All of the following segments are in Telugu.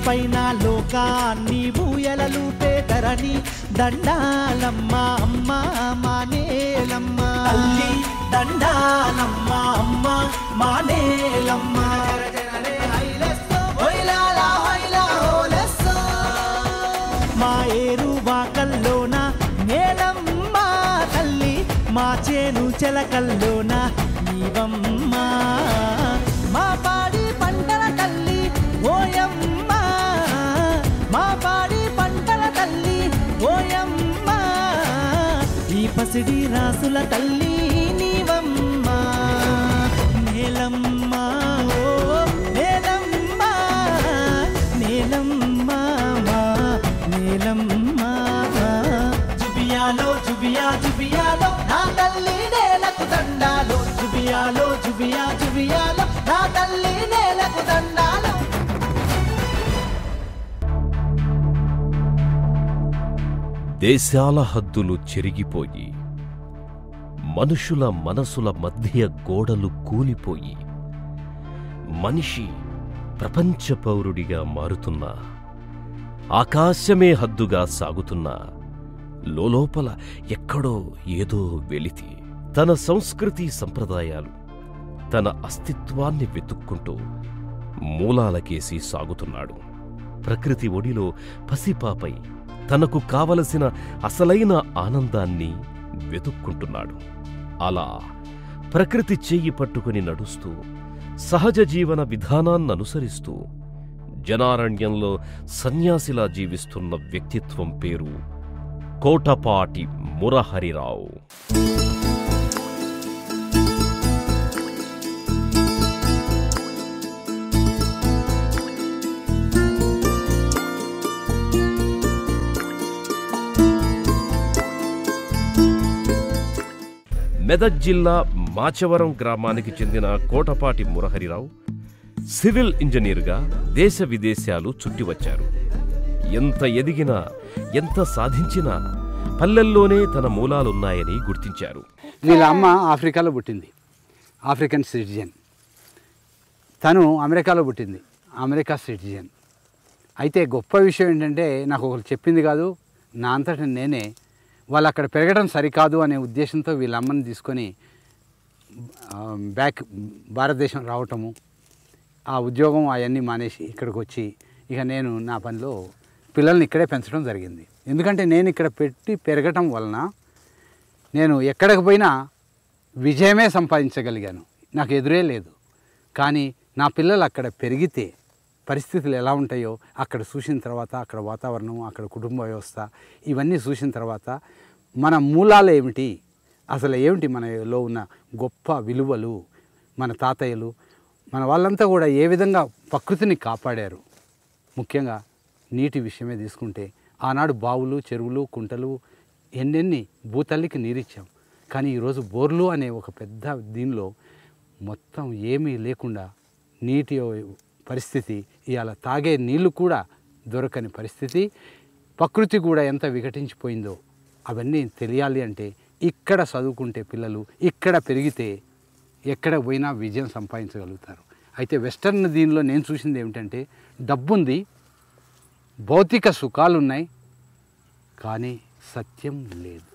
పైన లోకాన్ని ఊయలలుపే ధరణి దండాలమ్మ అమ్మ మానేలమ్మ తల్లి దండాలమ్మ అమ్మ మానేలమ్మ హొయ్లాలా హొయ్లా హోలెస్సో. మా ఏరు వాకల్లోన నేలమ్మ తల్లి మా చేను చెలకల్లోన నీవమ్మ మా పాడి పంటల తల్లి ఓయమ్మ మా పాడి పంటల తల్లి ఓయమ్మ ఈ పసిడి రాసుల తల్లి నీవమ్మ నేలమ్మ ఓ నేలమ్మ నేలమ్మ మా నేలమ్మ జుబియాలో జుబియా జుబియాలో నా తల్లి నేలకు దండాలో జుబియాలో జుబియా జుబియాలో నా తల్లి నేలకు దండాలో దేశాల హద్దులు చెరిగిపోయి మనుషుల మనసుల మధ్య గోడలు కూలిపోయి మనిషి ప్రపంచ పౌరుడిగా మారుతున్నా ఆకాశమే హద్దుగా సాగుతున్నా లోలోపల ఎక్కడో ఏదో వెలితి తన సంస్కృతి సంప్రదాయాలు తన అస్తిత్వాన్ని వెతుక్కుంటూ మూలాలకేసి సాగుతున్నాడు ప్రకృతి ఒడిలో పసిపాపై తనకు కావలసిన అసలైన ఆనందాన్ని వెతుక్కుంటున్నాడు అలా ప్రకృతి చెయ్యి పట్టుకుని నడుస్తూ సహజ జీవన విధానాన్ననుసరిస్తూ జనారణ్యంలో సన్యాసిలా జీవిస్తున్న వ్యక్తిత్వం పేరు కోటపాటి మురహరిరావు మెదక్ జిల్లా మాచవరం గ్రామానికి చెందిన కోటపాటి మురహరిరావు సివిల్ ఇంజనీర్గా దేశ విదేశాలు చుట్టివచ్చారు ఎంత ఎదిగినా ఎంత సాధించినా పల్లెల్లోనే తన మూలాలున్నాయని గుర్తించారు వీళ్ళ అమ్మ ఆఫ్రికాలో పుట్టింది ఆఫ్రికన్ సిటిజన్ తను అమెరికాలో పుట్టింది అమెరికా సిటిజన్ అయితే గొప్ప విషయం ఏంటంటే నాకు ఒకరు చెప్పింది కాదు నా అంతట నేనే వాళ్ళు అక్కడ పెరగడం సరికాదు అనే ఉద్దేశంతో వీళ్ళ అమ్మని తీసుకొని ఆ, బ్యాక్ భారతదేశం రావటము ఆ ఉద్యోగం అవన్నీ మానేసి ఇక్కడికి వచ్చి ఇక నేను నా పనిలో పిల్లల్ని ఇక్కడే పెంచడం జరిగింది ఎందుకంటే నేను ఇక్కడ పెట్టి పెరగటం వలన నేను ఎక్కడికి పోయినా విజయమే సంపాదించగలిగాను నాకు ఎదురే లేదు కానీ నా పిల్లలు అక్కడ పెరిగితే పరిస్థితులు ఎలా ఉంటాయో అక్కడ చూసిన తర్వాత అక్కడ వాతావరణం అక్కడ కుటుంబ వ్యవస్థ ఇవన్నీ చూసిన తర్వాత మన మూలాలు ఏమిటి అసలు ఏమిటి మనలో ఉన్న గొప్ప విలువలు మన తాతయ్యలు మన వాళ్ళంతా కూడా ఏ విధంగా ప్రకృతిని కాపాడారు ముఖ్యంగా నీటి విషయమే తీసుకుంటే ఆనాడు బావులు చెరువులు కుంటలు ఎన్నెన్ని భూతల్లికి నీరిచ్చాం కానీ ఈరోజు బోర్లు అనే ఒక పెద్ద దీనిలో మొత్తం ఏమీ లేకుండా నీటి పరిస్థితి ఇవాళ తాగే నీళ్లు కూడా దొరకని పరిస్థితి ప్రకృతి కూడా ఎంత వికటించిపోయిందో అవన్నీ తెలియాలి అంటే ఇక్కడ చదువుకుంటే పిల్లలు ఇక్కడ పెరిగితే ఎక్కడ పోయినా విజయం సంపాదించగలుగుతారు అయితే వెస్టర్న్ దీనిలో నేను చూసింది ఏమిటంటే డబ్బుంది భౌతిక సుఖాలు ఉన్నాయి కానీ సత్యం లేదు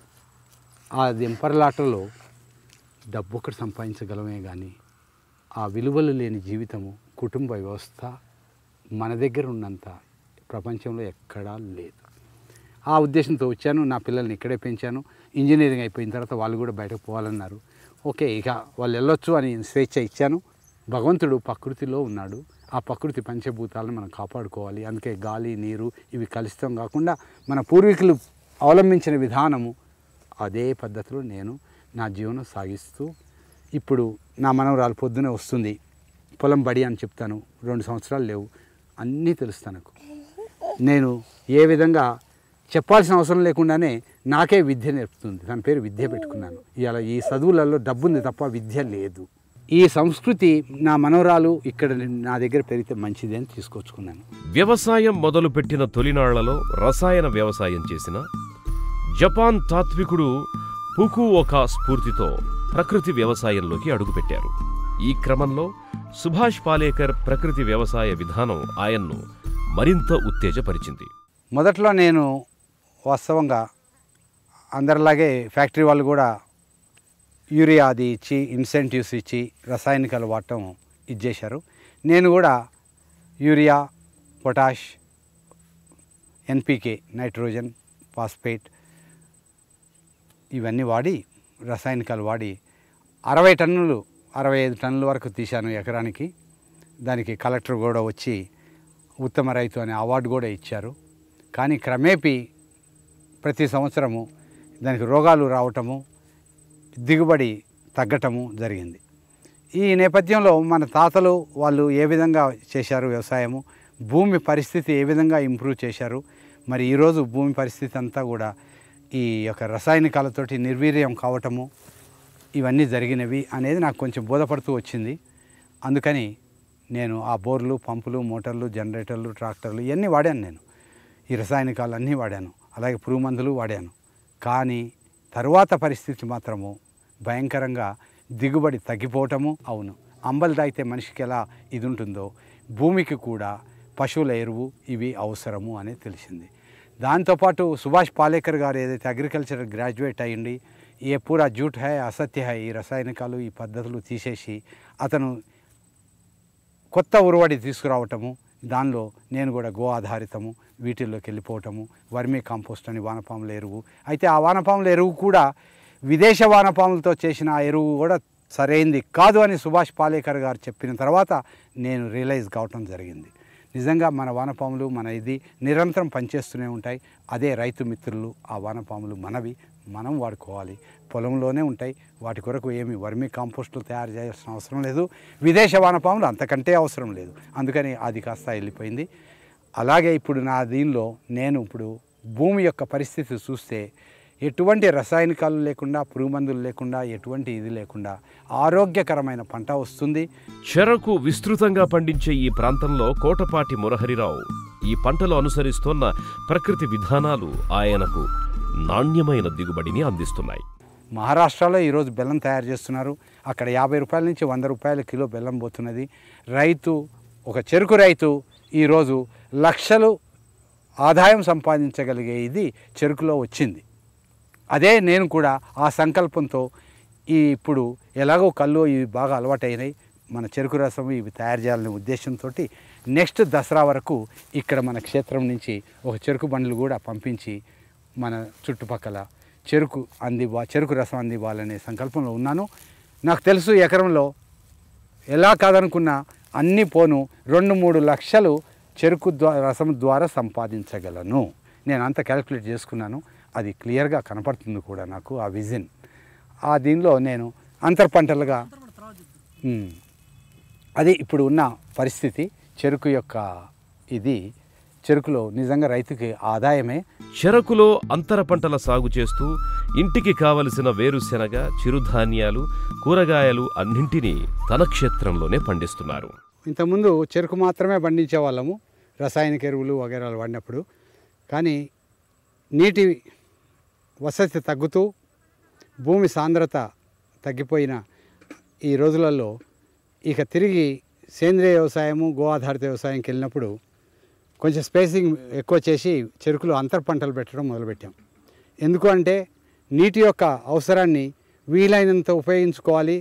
ఆ దెంపర్లాటలో డబ్బు ఒకటి సంపాదించగలమే కానీ ఆ విలువలు లేని జీవితము కుటుంబ వ్యవస్థ మన దగ్గర ఉన్నంత ప్రపంచంలో ఎక్కడా లేదు ఆ ఉద్దేశంతో వచ్చాను నా పిల్లల్ని ఇక్కడే పెంచాను ఇంజనీరింగ్ అయిపోయిన తర్వాత వాళ్ళు కూడా బయటకు పోవాలన్నారు ఓకే ఇక వాళ్ళు వెళ్ళొచ్చు అని స్వేచ్ఛ ఇచ్చాను భగవంతుడు ప్రకృతిలో ఉన్నాడు ఆ ప్రకృతి పంచభూతాలను మనం కాపాడుకోవాలి అందుకే గాలి నీరు ఇవి కలుషితం కాకుండా మన పూర్వీకులు అవలంబించిన విధానము అదే పద్ధతిలో నేను నా జీవనం సాగిస్తూ ఇప్పుడు నా మనవరాలు పొద్దునే వస్తుంది పొలం బడి అని చెప్తాను రెండు సంవత్సరాలు లేవు అన్నీ తెలుసు తనకు నేను ఏ విధంగా చెప్పాల్సిన అవసరం లేకుండానే నాకే విద్య నేర్పుతుంది తన పేరు విద్య పెట్టుకున్నాను ఇవాళ ఈ చదువులలో డబ్బుంది తప్ప విద్య లేదు ఈ సంస్కృతి నా మనవరాలు ఇక్కడ నా దగ్గర పెరిగితే మంచిది అని తీసుకొచ్చుకున్నాను వ్యవసాయం మొదలుపెట్టిన తొలినాళ్లలో రసాయన వ్యవసాయం చేసిన జపాన్ తాత్వికుడు పుకుఓకా స్ఫూర్తితో ప్రకృతి వ్యవసాయంలోకి అడుగుపెట్టారు ఈ క్రమంలో సుభాష్ పాలేకర్ ప్రకృతి వ్యవసాయ విధానం ఆయన్ను మరింత ఉత్తేజపరిచింది మొదట్లో నేను వాస్తవంగా అందరిలాగే ఫ్యాక్టరీ వాళ్ళు కూడా యూరియా అది ఇచ్చి ఇన్సెంటివ్స్ ఇచ్చి రసాయనికాలు వాడటం ఇచ్చేశారు నేను కూడా urea potash NPK nitrogen phosphate ఇవన్నీ వాడి రసాయనికాలు వాడి అరవై టన్నులు అరవై ఐదు టన్నుల వరకు తీశాను ఎకరానికి దానికి కలెక్టర్ కూడా వచ్చి ఉత్తమ రైతు అనే అవార్డు కూడా ఇచ్చారు కానీ క్రమేపీ ప్రతి సంవత్సరము దానికి రోగాలు రావటము దిగుబడి తగ్గటము జరిగింది ఈ నేపథ్యంలో మన తాతలు వాళ్ళు ఏ విధంగా చేశారు వ్యవసాయము భూమి పరిస్థితి ఏ విధంగా ఇంప్రూవ్ చేశారు మరి ఈరోజు భూమి పరిస్థితి అంతా కూడా ఈ యొక్క రసాయనికాలతోటి నిర్వీర్యం కావటము ఇవన్నీ జరిగినవి అనేది నాకు కొంచెం బోధపడుతూ వచ్చింది అందుకని నేను ఆ బోర్లు పంపులు మోటార్లు జనరేటర్లు ట్రాక్టర్లు ఇవన్నీ వాడాను నేను ఈ రసాయనికాలు అన్నీ వాడాను అలాగే పురుగు మందులు వాడాను కానీ తరువాత పరిస్థితి మాత్రము భయంకరంగా దిగుబడి తగ్గిపోవటము అవును అంబలి తాగితే మనిషికి ఎలా ఇది ఉంటుందో భూమికి కూడా పశువుల ఎరువు ఇవి అవసరము అనేది తెలిసింది దాంతోపాటు సుభాష్ పాలేకర్ గారు ఏదైతే అగ్రికల్చర్ గ్రాడ్యుయేట్ అయ్యింది ఏ పూరా జూట్ హై అసత్య హై ఈ రసాయనికాలు ఈ పద్ధతులు తీసేసి అతను కొత్త ఉరువడి తీసుకురావటము దానిలో నేను కూడా గో ఆధారితము వీటిల్లోకి వెళ్ళిపోవటము వర్మీ కాంపోస్ట్ అని వానపాముల ఎరువు అయితే ఆ వానపాముల ఎరువు కూడా విదేశ వానపాములతో చేసిన ఆ ఎరువు కూడా సరైంది కాదు అని సుభాష్ పాలేకర్ గారు చెప్పిన తర్వాత నేను రియలైజ్ కావటం జరిగింది నిజంగా మన వానపాములు మన ఇది నిరంతరం పనిచేస్తూనే ఉంటాయి అదే రైతు మిత్రులు ఆ వానపాములు మనవి మనం వాడుకోవాలి పొలంలోనే ఉంటాయి వాటి కొరకు ఏమి వర్మీ కాంపోస్టులు తయారు చేయాల్సిన అవసరం లేదు విదేశ వానపాములు అంతకంటే అవసరం లేదు అందుకని అది కాస్త వెళ్ళిపోయింది అలాగే ఇప్పుడు నా దీనిలో నేను ఇప్పుడు భూమి యొక్క పరిస్థితి చూస్తే ఎటువంటి రసాయనికాలు లేకుండా పురుగు మందులు లేకుండా ఎటువంటి ఇది లేకుండా ఆరోగ్యకరమైన పంట వస్తుంది చెరకు విస్తృతంగా పండించే ఈ ప్రాంతంలో కోటపాటి మురహరిరావు ఈ పంటలో అనుసరిస్తోన్న ప్రకృతి విధానాలు ఆయనకు నాణ్యమైన దిగుబడిని అందిస్తున్నాయి మహారాష్ట్రలో ఈరోజు బెల్లం తయారు చేస్తున్నారు అక్కడ యాభై రూపాయల నుంచి వంద రూపాయల కిలో బెల్లం పోతున్నది రైతు ఒక చెరుకు రైతు ఈరోజు లక్షలు ఆదాయం సంపాదించగలిగే ఇది చెరుకులో వచ్చింది అదే నేను కూడా ఆ సంకల్పంతో ఈ ఇప్పుడు ఎలాగో కళ్ళు ఇవి బాగా అలవాటైనాయి మన చెరుకు రసం ఇవి తయారు చేయాలనే ఉద్దేశంతో నెక్స్ట్ దసరా వరకు ఇక్కడ మన క్షేత్రం నుంచి ఒక చెరుకు బండ్లు కూడా పంపించి మన చుట్టుపక్కల చెరుకు అందివ్వ చెరుకు రసం అందివ్వాలనే సంకల్పంలో ఉన్నాను నాకు తెలుసు ఎకరంలో ఎలా కాదనుకున్నా అన్ని పోను రెండు మూడు లక్షలు చెరుకు ద్వారా రసం ద్వారా సంపాదించగలను నేను అంత క్యాలిక్యులేట్ చేసుకున్నాను అది క్లియర్గా కనపడుతుంది కూడా నాకు ఆ విజన్ ఆ దీనిలో నేను అంతర్ పంటలుగా ఉమ్, అది ఇప్పుడు ఉన్న పరిస్థితి చెరుకు యొక్క ఇది చెరుకులో నిజంగా రైతుకి ఆదాయమే చెరకులో అంతర పంటల సాగు చేస్తూ ఇంటికి కావలసిన వేరుశెనగ చిరుధాన్యాలు కూరగాయలు అన్నింటినీ తన క్షేత్రంలోనే పండిస్తున్నారు ఇంతకుముందు చెరుకు మాత్రమే పండించే వాళ్ళము రసాయనిక ఎరువులు వగైరాలు వాడినప్పుడు కానీ నీటి వసతి తగ్గుతూ భూమి సాంద్రత తగ్గిపోయిన ఈ రోజులలో ఇక తిరిగి సేంద్రియ వ్యవసాయము గో ఆధారిత వ్యవసాయంకి వెళ్ళినప్పుడు కొంచెం స్పేసింగ్ ఎక్కువ చేసి చెరుకులో అంతర్ పంటలు పెట్టడం మొదలుపెట్టాం ఎందుకు అంటే నీటి యొక్క అవసరాన్ని వీలైనంత ఉపయోగించుకోవాలి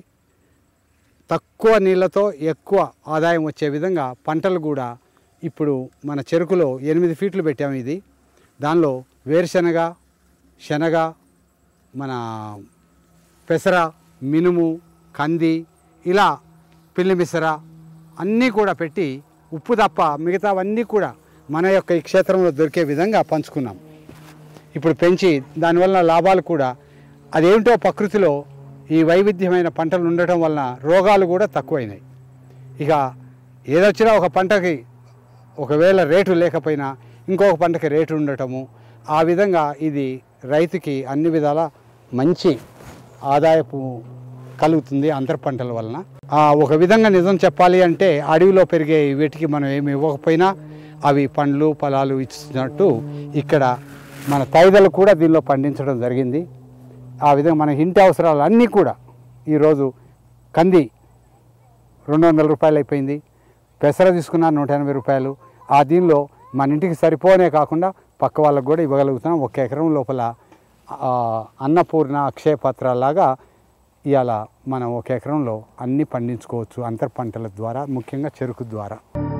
తక్కువ నీళ్ళతో ఎక్కువ ఆదాయం వచ్చే విధంగా పంటలు కూడా ఇప్పుడు మన చెరుకులో ఎనిమిది ఫీట్లు పెట్టాము ఇది దానిలో వేరుశనగ శనగ మన పెసర మినుము కంది ఇలా పిల్లి మిసర అన్నీ కూడా పెట్టి ఉప్పు తప్ప మిగతావన్నీ కూడా మన యొక్క ఈ క్షేత్రంలో దొరికే విధంగా పంచుకున్నాం ఇప్పుడు పెంచి దానివల్ల లాభాలు కూడా అదేంటో ప్రకృతిలో ఈ వైవిధ్యమైన పంటలు ఉండటం వలన రోగాలు కూడా తక్కువైనాయి ఇక ఏదొచ్చినా ఒక పంటకి ఒకవేళ రేటు లేకపోయినా ఇంకొక పంటకి రేటు ఉండటము ఆ విధంగా ఇది రైతుకి అన్ని విధాల మంచి ఆదాయపు కలుగుతుంది అంతర పంటల వలన ఆ, ఒక విధంగా నిజం చెప్పాలి అంటే అడవిలో పెరిగే వీటికి మనం ఏమి ఇవ్వకపోయినా అవి పండ్లు ఫలాలు ఇచ్చినట్టు ఇక్కడ మన తైదలు కూడా దీనిలో పండించడం జరిగింది ఆ విధంగా మన ఇంటి అవసరాలు అన్నీ కూడా ఈరోజు కంది రెండు వందల రూపాయలు అయిపోయింది పెసర తీసుకున్న నూట ఎనభై రూపాయలు ఆ దీనిలో మన ఇంటికి సరిపోనే కాకుండా పక్క వాళ్ళకు కూడా ఇవ్వగలుగుతున్నాం ఒక ఎకరం లోపల ఆ, అన్నపూర్ణ అక్షయ పత్రాలాగా ఇవాళ మనం ఒక ఎకరంలో అన్ని పండించుకోవచ్చు అంతర్ పంటల ద్వారా ముఖ్యంగా చెరుకు ద్వారా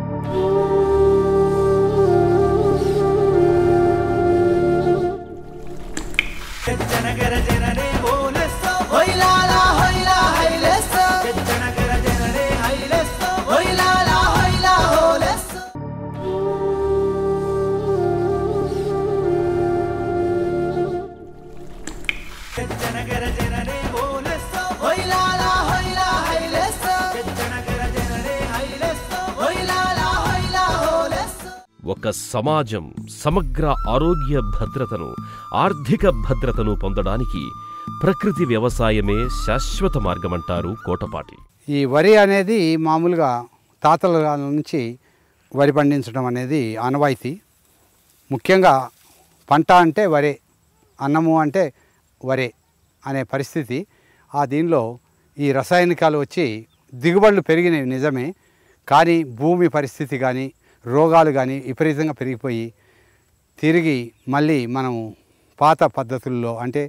జనగర జనరే ఓలెస్స హొయిలాలా హొయిలా హైలెస్స జనగర జనరే హైలెస్స హొయిలాలా హొయిలా హోలెస్స జనగర జనరే ఓలెస్స హొయిలాలా హొయిలా హైలెస్స జనగర జనరే హైలెస్స హొయిలాలా హొయిలా హోలెస్స ఒక సమాజం సమగ్ర ఆరోగ్య భద్రతను ఆర్థిక భద్రతను పొందడానికి ప్రకృతి వ్యవసాయమే శాశ్వత మార్గమంటారు కోటపాటి ఈ వరి అనేది మామూలుగా తాతల కాలం నుంచి వరి పండించడం అనేది ఆనవాయితీ ముఖ్యంగా పంట అంటే వరే అన్నము అంటే వరే అనే పరిస్థితి ఆ దీనిలో ఈ రసాయనికాలు వచ్చి దిగుబడులు పెరిగినవి నిజమే కానీ భూమి పరిస్థితి కానీ రోగాలు కానీ విపరీతంగా పెరిగిపోయి తిరిగి మళ్ళీ మనం పాత పద్ధతుల్లో అంటే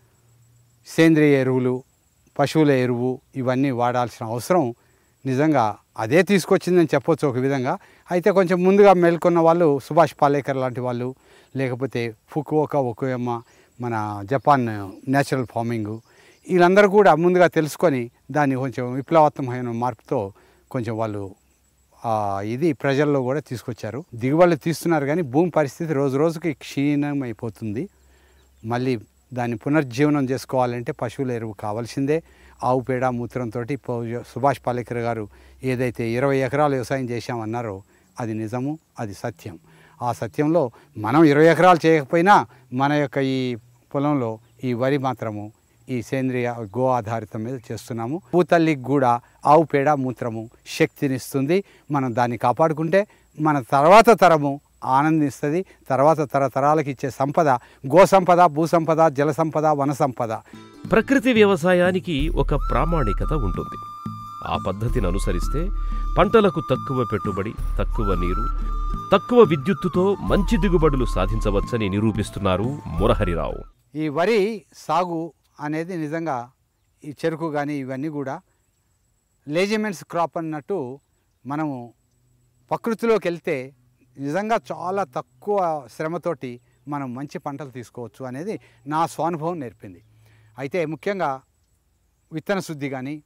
సేంద్రియ ఎరువులు పశువుల ఎరువు ఇవన్నీ వాడాల్సిన అవసరం నిజంగా అదే తీసుకొచ్చిందని చెప్పొచ్చు ఒక విధంగా అయితే కొంచెం ముందుగా మేల్కొన్న వాళ్ళు సుభాష్ పాలేకర్ లాంటి వాళ్ళు లేకపోతే ఫుకువోకా ఒకోయమ్మ మన జపాన్ నేచురల్ ఫార్మింగ్ వీళ్ళందరూ కూడా ముందుగా తెలుసుకొని దాన్ని కొంచెం విప్లవాత్మకమైన మార్పుతో కొంచెం వాళ్ళు ఆ, ఇది ప్రజల్లో కూడా తీసుకొచ్చారు దిగుబడులు తీస్తున్నారు కానీ భూమి పరిస్థితి రోజు రోజుకి క్షీణం అయిపోతుంది మళ్ళీ దాన్ని పునర్జీవనం చేసుకోవాలంటే పశువుల ఎరువు కావాల్సిందే ఆవు పేడ మూత్రంతో సుభాష్ పాలేకర్ గారు ఏదైతే ఇరవై ఎకరాలు వ్యవసాయం చేశామన్నారో అది నిజము అది సత్యం ఆ సత్యంలో మనం ఇరవై ఎకరాలు చేయకపోయినా మన యొక్క ఈ పొలంలో ఈ వరి మాత్రము ఈ సేంద్రియ గో ఆధారితం మీద చేస్తున్నాము భూతల్లికి కూడా ఆవు పేడ మూత్రము శక్తినిస్తుంది మనం దాన్ని కాపాడుకుంటే మన తర్వాత తరము ఆనందిస్తుంది తర్వాత తరతరాలకు ఇచ్చే సంపద గో సంపద భూ సంపద జల సంపద వన సంపద ప్రకృతి వ్యవసాయానికి ఒక ప్రామాణికత ఉంటుంది ఆ పద్ధతిని అనుసరిస్తే పంటలకు తక్కువ పెట్టుబడి తక్కువ నీరు తక్కువ విద్యుత్తుతో మంచి దిగుబడులు సాధించవచ్చని నిరూపిస్తున్నారు మురహరిరావు ఈ వరి సాగు అనేది నిజంగా ఈ చెరుకు కానీ ఇవన్నీ కూడా లేజిమెంట్స్ క్రాప్ అన్నట్టు మనము ప్రకృతిలోకి వెళ్తే నిజంగా చాలా తక్కువ శ్రమతోటి మనం మంచి పంటలు తీసుకోవచ్చు అనేది నా స్వానుభవం నేర్పింది అయితే ముఖ్యంగా విత్తన శుద్ధి కానీ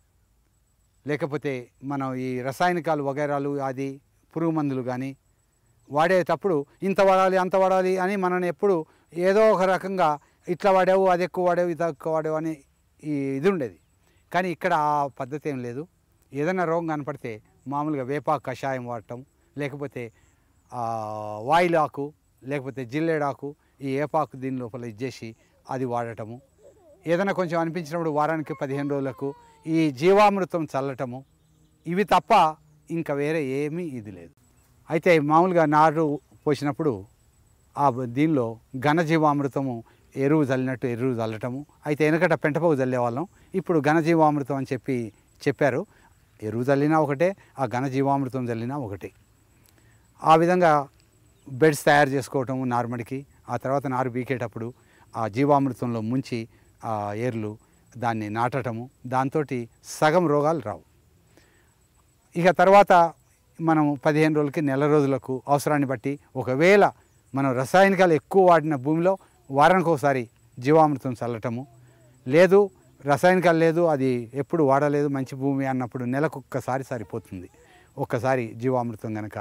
లేకపోతే మనం ఈ రసాయనికాలు వగైరాలు అది పురుగు మందులు కానీ వాడేటప్పుడు ఇంత వాడాలి అంత వాడాలి అని మనల్ని ఎప్పుడు ఏదో ఒక రకంగా ఇట్లా వాడావు అది ఎక్కువ వాడావు ఇది ఎక్కువ వాడావు అని ఈ ఇది ఉండేది కానీ ఇక్కడ ఆ పద్ధతి ఏం లేదు ఏదైనా రోగం కనపడితే మామూలుగా వేపాకు కషాయం వాడటం లేకపోతే ఆ, వాయిలాకు లేకపోతే జిల్లేడాకు ఈ ఏపాకు దీని లోపల ఇచ్చేసి అది వాడటము ఏదైనా కొంచెం అనిపించినప్పుడు వారానికి పదిహేను రోజులకు ఈ జీవామృతం చల్లటము ఇవి తప్ప ఇంకా వేరే ఏమీ ఇది లేదు అయితే మామూలుగా నారు పోసినప్పుడు ఆ బ- దీనిలో ఘనజీవామృతము ఎరువు చల్లినట్టు ఎరువు చల్లటము అయితే వెనకట పెంటపోగు చల్లేవాళ్ళం ఇప్పుడు ఘనజీవామృతం అని చెప్పి చెప్పారు ఎరువు చల్లినా ఒకటే ఆ ఘనజీవామృతం చల్లినా ఒకటే ఆ విధంగా బెడ్స్ తయారు చేసుకోవటము నారుమడికి ఆ తర్వాత నారు బీకేటప్పుడు ఆ జీవామృతంలో ముంచి ఆ ఏర్లు దాన్ని నాటటము దాంతో సగం రోగాలు రావు ఇక తర్వాత మనం పదిహేను రోజులకి నెల రోజులకు అవసరాన్ని బట్టి ఒకవేళ మనం రసాయనికాలు ఎక్కువ వాడిన భూమిలో వారానికి ఒకసారి జీవామృతం చల్లటము లేదు రసాయనికాలు లేదు అది ఎప్పుడు వాడలేదు మంచి భూమి అన్నప్పుడు నెలకు ఒక్కసారి సరిపోతుంది ఒక్కసారి జీవామృతం కనుక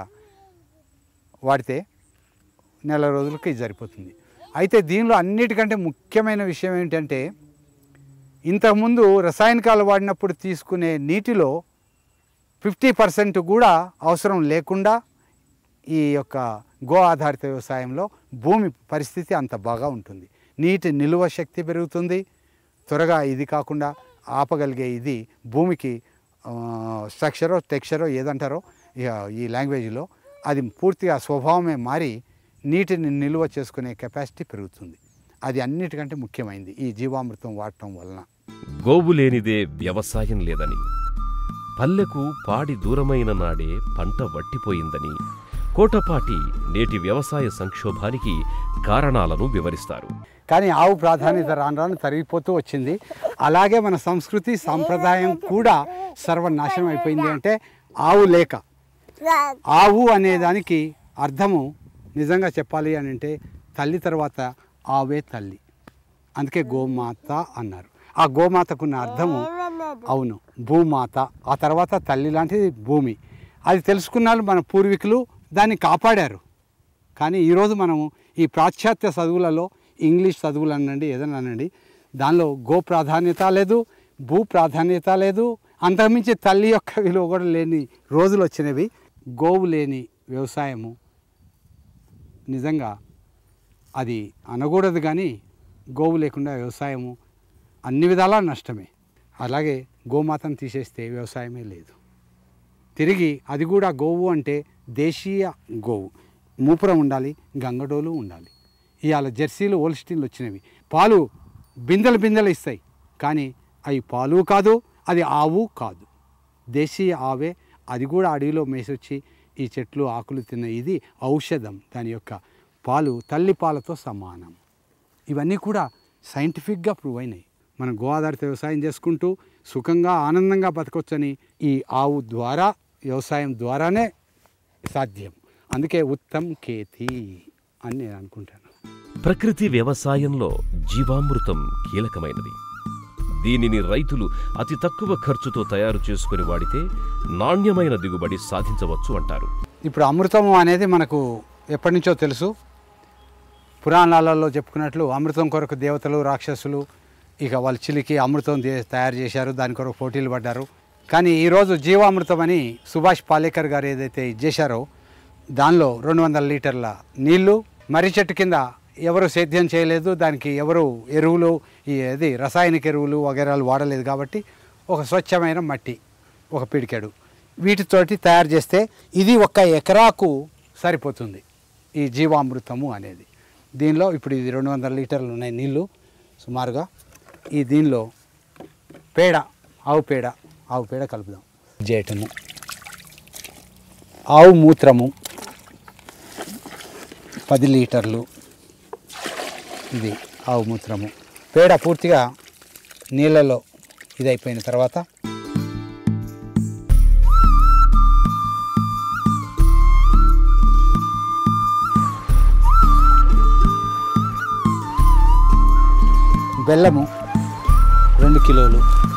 వాడితే నెల రోజులకి ఇది సరిపోతుంది అయితే దీనిలో అన్నిటికంటే ముఖ్యమైన విషయం ఏంటంటే ఇంతకుముందు రసాయనికాలు వాడినప్పుడు తీసుకునే నీటిలో ఫిఫ్టీ పర్సెంట్ కూడా అవసరం లేకుండా ఈ యొక్క గో ఆధారిత వ్యవసాయంలో భూమి పరిస్థితి అంత బాగా ఉంటుంది నీటి నిలువ శక్తి పెరుగుతుంది త్వరగా ఇది కాకుండా ఆపగలిగే ఇది భూమికి స్ట్రక్చరో టెక్స్చరో ఏదంటారో ఇక ఈ లాంగ్వేజ్లో అది పూర్తిగా స్వభావమే మారి నీటిని నిల్వ చేసుకునే కెపాసిటీ పెరుగుతుంది అది అన్నిటికంటే ముఖ్యమైనది ఈ జీవామృతం వాడటం వలన గోవు లేనిదే వ్యవసాయం లేదని పల్లెకు పాడి దూరమైన నాడే పంట వట్టిపోయిందని కోటపాటి నేటి వ్యవసాయ సంక్షోభానికి కారణాలను వివరిస్తారు కానీ ఆవు ప్రాధాన్యత రాను రాను తరిగిపోతూ వచ్చింది అలాగే మన సంస్కృతి సాంప్రదాయం కూడా సర్వనాశనం అయిపోయింది అంటే ఆవు లేక ఆవు అనే దానికి అర్థము నిజంగా చెప్పాలి అని అంటే తల్లి తర్వాత ఆవే తల్లి అందుకే గోమాత అన్నారు ఆ గోమాతకున్న అర్థము అవును భూమాత ఆ తర్వాత తల్లి లాంటిది భూమి అది తెలుసుకున్నారు మన పూర్వీకులు దాన్ని కాపాడారు కానీ ఈరోజు మనము ఈ పాశ్చాత్య చదువులలో ఇంగ్లీష్ చదువులు అనండి ఏదైనా అనండి దానిలో గో ప్రాధాన్యత లేదు భూ ప్రాధాన్యత లేదు అంతకుమించి తల్లి యొక్క విలువ కూడా లేని రోజులు వచ్చినవి గోవు లేని వ్యవసాయము నిజంగా అది అనకూడదు కానీ గోవు లేకుండా వ్యవసాయము అన్ని విధాలా నష్టమే అలాగే గోమాతను తీసేస్తే వ్యవసాయమే లేదు తిరిగి అది కూడా గోవు అంటే దేశీయ గోవు మూపురం ఉండాలి గంగడోలు ఉండాలి ఇవాళ జెర్సీలు ఓల్స్టీన్లు వచ్చినవి పాలు బిందెలు బిందెలు ఇస్తాయి కానీ అవి పాలు కాదు అది ఆవు కాదు దేశీయ ఆవే అది కూడా అడవిలో మేసొచ్చి ఈ చెట్లు ఆకులు తిన్న ఇది ఔషధం దాని యొక్క పాలు తల్లి పాలతో సమానం ఇవన్నీ కూడా సైంటిఫిక్గా ప్రూవ్ అయినాయి మనం గో ఆధారిత వ్యవసాయం చేసుకుంటూ సుఖంగా ఆనందంగా బతకొచ్చని ఈ ఆవు ద్వారా వ్యవసాయం ద్వారానే సాధ్యం అందుకే ఉత్తమ్ కేతి అని నేను అనుకుంటాను ప్రకృతి వ్యవసాయంలో జీవామృతం కీలకమైనది దీనిని రైతులు అతి తక్కువ ఖర్చుతో తయారు చేసుకుని వాడితే నాణ్యమైన దిగుబడి సాధించవచ్చు అంటారు ఇప్పుడు అమృతము అనేది మనకు ఎప్పటి నుంచో తెలుసు పురాణాలలో చెప్పుకున్నట్లు అమృతం కొరకు దేవతలు రాక్షసులు ఇక వాళ్ళు చిలికి అమృతం దే- తయారు చేశారు దాని కొరకు పోటీలు పడ్డారు కానీ ఈరోజు జీవామృతం అని సుభాష్ పాలేకర్ గారు ఏదైతే ఇది చేశారో దానిలో రెండు వందల లీటర్ల నీళ్లు మర్రి చెట్టు కింద ఎవరు సేద్యం చేయలేదు దానికి ఎవరు ఎరువులు ఈ ఇది రసాయనిక ఎరువులు వగేరాలు వాడలేదు కాబట్టి ఒక స్వచ్ఛమైన మట్టి ఒక పిడికెడు వీటితోటి తయారు చేస్తే ఇది ఒక ఎకరాకు సరిపోతుంది ఈ జీవామృతము అనేది దీనిలో ఇప్పుడు ఇది రెండు వందల లీటర్లు ఉన్నాయి నీళ్ళు సుమారుగా ఈ దీనిలో పేడ ఆవు పేడ ఆవు పేడ కలుపుదాం చేయటము ఆవు మూత్రము పది లీటర్లు ఇది ఆవు మూత్రము పేడ పూర్తిగా నీళ్ళలో ఇది అయిపోయిన తర్వాత బెల్లము రెండు కిలోలు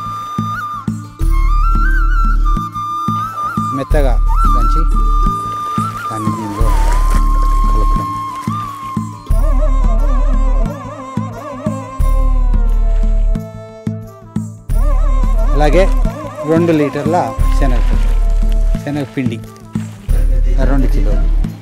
మెత్తగా దంచి దాన్ని దీనిలో కలపడం అలాగే రెండు లీటర్ల శనగపిండి శనగపిండి రెండు కిలోలు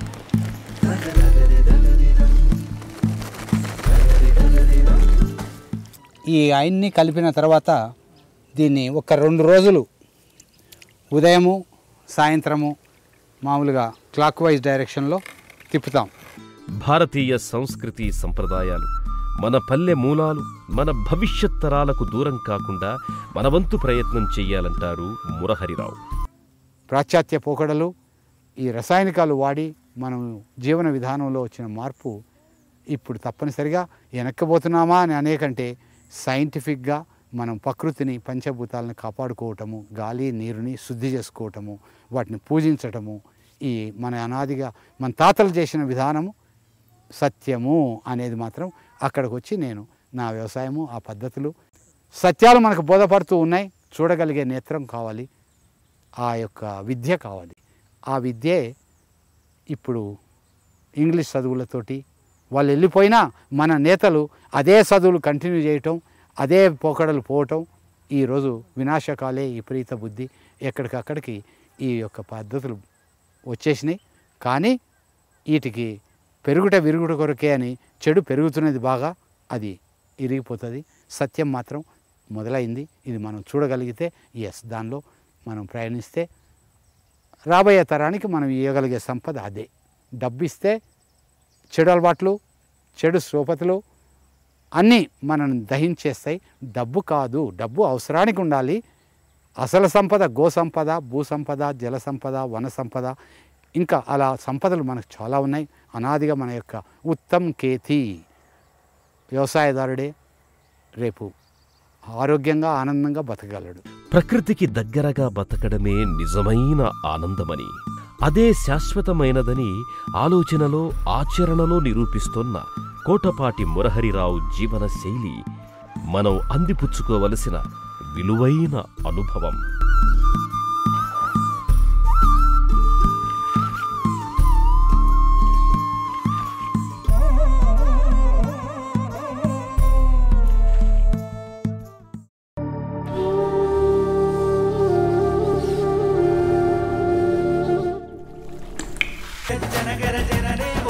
ఈ ఆయన్ని కలిపిన తర్వాత దీన్ని ఒక రెండు రోజులు ఉదయము సాయంత్రము మామూలుగా క్లాక్ వైజ్ డైరెక్షన్లో తిప్పుతాం భారతీయ సంస్కృతి సంప్రదాయాలు మన పల్లె మూలాలు మన భవిష్యత్ తరాలకు దూరం కాకుండా మన వంతు ప్రయత్నం చెయ్యాలంటారు మురహరిరావు పాశ్చాత్య పోకడలు ఈ రసాయనికాలు వాడి మనం జీవన విధానంలో వచ్చిన మార్పు ఇప్పుడు తప్పనిసరిగా వెనక్కబోతున్నామా అని అనేకంటే సైంటిఫిక్గా మనం ప్రకృతిని పంచభూతాలను కాపాడుకోవటము గాలి నీరుని శుద్ధి చేసుకోవటము వాటిని పూజించటము ఈ మన అనాదిగా మన తాతలు చేసిన విధానము సత్యము అనేది మాత్రం అక్కడికి వచ్చి నేను నా వ్యవసాయము ఆ పద్ధతులు సత్యాలు మనకు బోధపడుతూ ఉన్నాయి చూడగలిగే నేత్రం కావాలి ఆ యొక్క విద్య కావాలి ఆ విద్యే ఇప్పుడు ఇంగ్లీష్ చదువులతోటి వాళ్ళు వెళ్ళిపోయినా మన నేతలు అదే చదువులు కంటిన్యూ చేయటం అదే పోకడలు పోవటం ఈరోజు వినాశకాలే విపరీత బుద్ధి ఎక్కడికక్కడికి ఈ యొక్క పద్ధతులు వచ్చేసినాయి కానీ వీటికి పెరుగుట విరుగుట కొరకే అని చెడు పెరుగుతున్నది బాగా అది ఇరిగిపోతుంది సత్యం మాత్రం మొదలైంది ఇది మనం చూడగలిగితే ఎస్ దానిలో మనం ప్రయాణిస్తే రాబోయే తరానికి మనం ఇవ్వగలిగే సంపద అదే డబ్బు ఇస్తే చెడు అలవాట్లు చెడు శ్రోపతులు అన్నీ మనల్ని దహించేస్తాయి డబ్బు కాదు డబ్బు అవసరానికి ఉండాలి అసలు సంపద గో సంపద భూ సంపద జల సంపద వన సంపద ఇంకా అలా సంపదలు మనకు చాలా ఉన్నాయి అనాదిగా మన యొక్క ఉత్తమ్ కేతి వ్యవసాయదారుడే రేపు ఆరోగ్యంగా ఆనందంగా బతకగలడు ప్రకృతికి దగ్గరగా బతకడమే నిజమైన ఆనందమని అదే శాశ్వతమైనదని ఆలోచనలో ఆచరణలో నిరూపిస్తోన్న కోటపాటి మురహరిరావు జీవన శైలి మనం అందిపుచ్చుకోవలసిన విలువైన అనుభవం జనగర జనరే